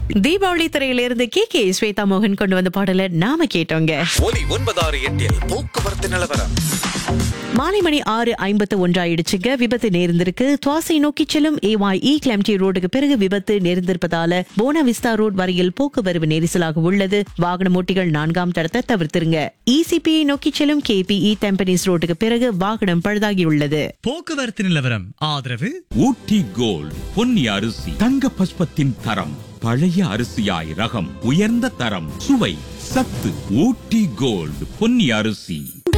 தீபாவளி திரையிலிருந்து K K Swetha மோகன் கொண்டு வந்த பாடல நாம கேட்டோங்க ஒலி ஒன்பதாறு எட்டில் போக்குவரத்து நிலவரம் மாலை மணி ஆறு ஐம்பத்து ஒன்றாயிடுச்சுங்க விபத்து நேர்ந்திருக்கு துவாசை நோக்கி செல்லும் ஏவாய் இ கிளம்டி ரோடுக்கு பிறகு விபத்து நேர்ந்திருப்பதால போனா விஸ்தா ரோட் வரையில் போக்குவரவு நெரிசலாக உள்ளது வாகன ஓட்டிகள் நான்காம் தடத்தை தவிர்த்திருங்க இசிபிஐ நோக்கி செல்லும் கேபிஇ தெம்பனிஸ் ரோட்டுக்கு பிறகு வாகனம் பழுதாகியுள்ளது போக்குவரத்து நிலவரம் ஆதரவு ஊட்டி கோல்ட் பொன்னி அரிசி தங்க பஸ்பத்தின் தரம் பழைய அரிசியாய் ரகம் உயர்ந்த தரம் சுவை சத்து ஊட்டி கோல்ட் பொன்னி அரிசி